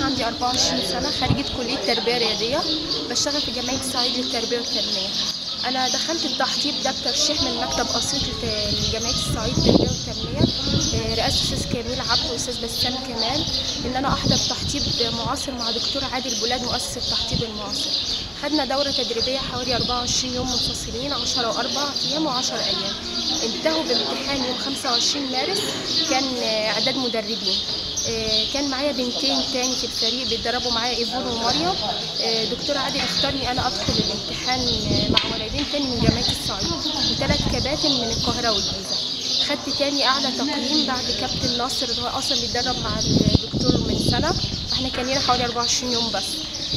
عندي 24 سنة خريجة كلية تربية رياضية بشتغل في جمعية الصعيد للتربية والتنمية أنا دخلت التحضير ده بترشيح من مكتب أسيوط لجمعية الصعيد للتربية والتنمية آه، رئاسة أستاذ كميل عبد وأستاذ بسام كمال إن أنا أحضر تحطيب معاصر مع دكتور عادل بولاد مؤسس التحطيب المعاصر خدنا دورة تدريبية حوالي 24 يوم منفصلين 10 و4 أيام و10 أيام انتهوا بامتحان يوم 25 مارس كان آه، إعداد مدربين آه، كان معايا بنتين تاني في الفريق بيتدربوا معايا ايفون ومريم آه، دكتور عادل اختارني انا ادخل الامتحان آه، مع ولدين تاني من جامعه الصعيد وثلاث كباتن من القاهره والجيزه خدت تاني اعلى تقييم بعد كابتن ناصر اللي هو اصلا بيتدرب مع الدكتور من سنه احنا كان لنا حوالي 24 يوم بس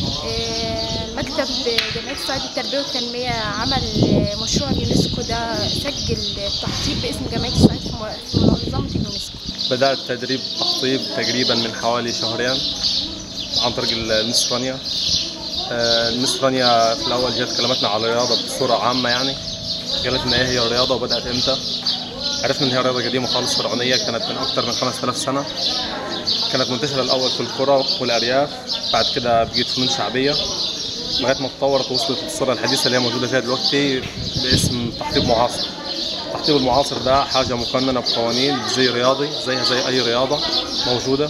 آه، مكتب جمعيه الصعيد للتربيه والتنميه عمل آه، مشروع اليونسكو ده سجل التحطيب باسم جمعيه الصعيد في م- في منظمه اليونسكو بدأت تدريب تخطيب تقريبا من حوالي شهرين عن طريق المس رانيا آه، المس رانيا في الأول جت كلمتنا على الرياضة بصورة عامة يعني قالت لنا إيه هي الرياضة وبدأت إمتى عرفنا إن هي رياضة قديمة خالص فرعونية كانت من أكثر من 5000 سنة كانت منتشرة الأول في القرى والأرياف بعد كده بقت فنون شعبية لغاية ما اتطورت ووصلت للصورة الحديثة اللي هي موجودة فيها دلوقتي باسم تحطيب معاصر التحطيب المعاصر ده حاجة مقننة بقوانين زي رياضي زيها زي أي رياضة موجودة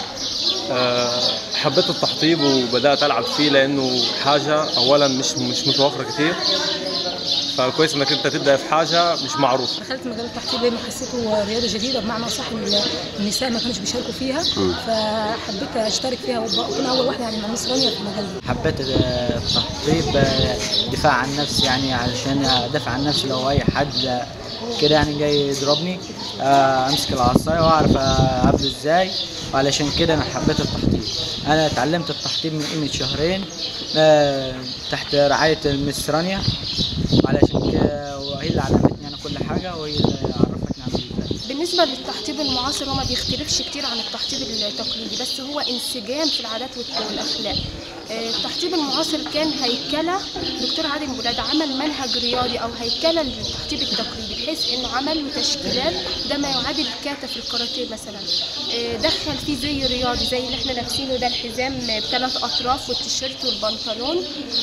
أه، حبيت التحطيب وبدأت ألعب فيه لأنه حاجة أولا مش مش متوفرة كتير فكويس إنك أنت تبدأ في حاجة مش معروفة دخلت مجال التحضير لانه حسيته رياضه جديده بمعنى صح النساء ما كانوش بيشاركوا فيها فحبيت اشترك فيها وكنا اول واحده يعني مع مس رانيا في المجال ده حبيت التحطيب دفاع عن نفسي يعني علشان ادافع عن نفسي لو اي حد كده يعني جاي يضربني آه، امسك العصايه واعرف اقابله ازاي وعلشان كده انا حبيت التحطيب انا اتعلمت التحطيب من قيمه شهرين آه، تحت رعايه المس رانيا وعلشان كده وهي اللي علمتني انا كل حاجه وهي اللي عرفتني اعمل ازاي بالنسبة للتحطيب المعاصر هو ما بيختلفش كتير عن التحطيب التقليدي بس هو انسجام في العادات والت- والأخلاق آه، التحطيب المعاصر كان هيكلة دكتور عادل بولاد عمل منهج رياضي أو هيكلة للتحطيب التقليدي بحيث إنه عمل له تشكيلات ده ما يعادل الكاتا في الكاراتيه مثلا آه، دخل فيه زي رياضي زي اللي احنا لابسينه ده الحزام بثلاث أطراف والتيشيرت والبنطلون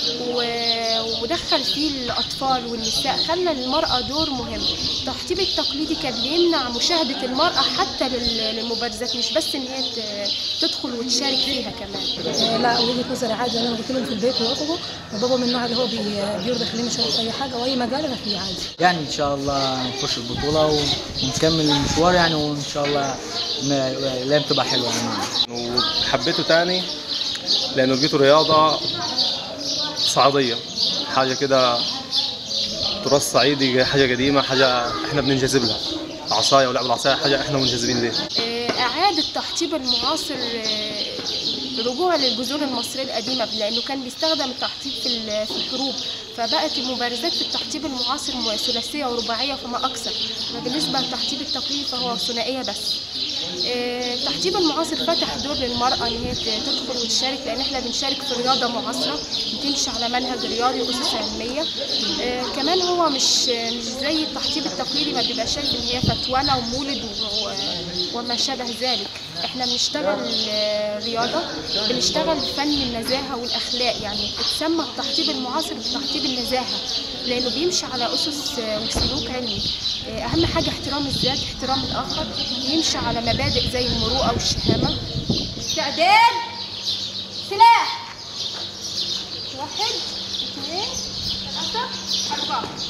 و- ودخل فيه الأطفال والنساء خلى للمرأة دور مهم التحطيب التقليدي كان بيمنع مشاهدة المرأة حتى لل- للمبارزات مش بس إن هي ت- تدخل وتشارك فيها كمان آه، لا وجهه نظري عادي انا قلت لهم في البيت وافقوا وبابا من النوع اللي هو بي- بيرضى يخليني اشارك في اي حاجه واي مجال انا فيه عادي يعني ان شاء الله نخش البطوله و- ونكمل المشوار يعني وان شاء الله ما- الايام تبقى حلوه يعني وحبيته تاني لأنه لقيته رياضة صعيدية حاجة كده تراث صعيدي حاجة قديمة حاجة احنا بننجذب لها العصاية ولعب العصاية حاجة احنا منجذبين ليها آه، إعادة التحطيب المعاصر آه، رجوع للجذور المصرية القديمة لأنه كان بيستخدم التحطيب في ال- في الحروب فبقت المبارزات في التحطيب المعاصر م- ثلاثية ورباعية فما أكثر بالنسبة للتحطيب التقليدي فهو ثنائية بس آه، التحطيب المعاصر فتح دور للمرأة إن هي ت- تدخل وتشارك لأن إحنا بنشارك في رياضة معاصرة بتمشي على منهج رياضي وأسس علمية آه، كمان هو مش مش زي التحطيب التقليدي ما بيبقى شايف إن هي فتوانة ومولد و- و- وما شابه ذلك إحنا بنشتغل آه، رياضة بنشتغل فن النزاهة والأخلاق يعني اتسمى التحطيب المعاصر بتحطيب النزاهة لأنه بيمشي على أسس آه، وسلوك علمي آه، أهم حاجة احترام الذات احترام الآخر يمشي على مبادئ زي المروءة والشهامة استعداد سلاح واحد اثنين ثلاثة أربعة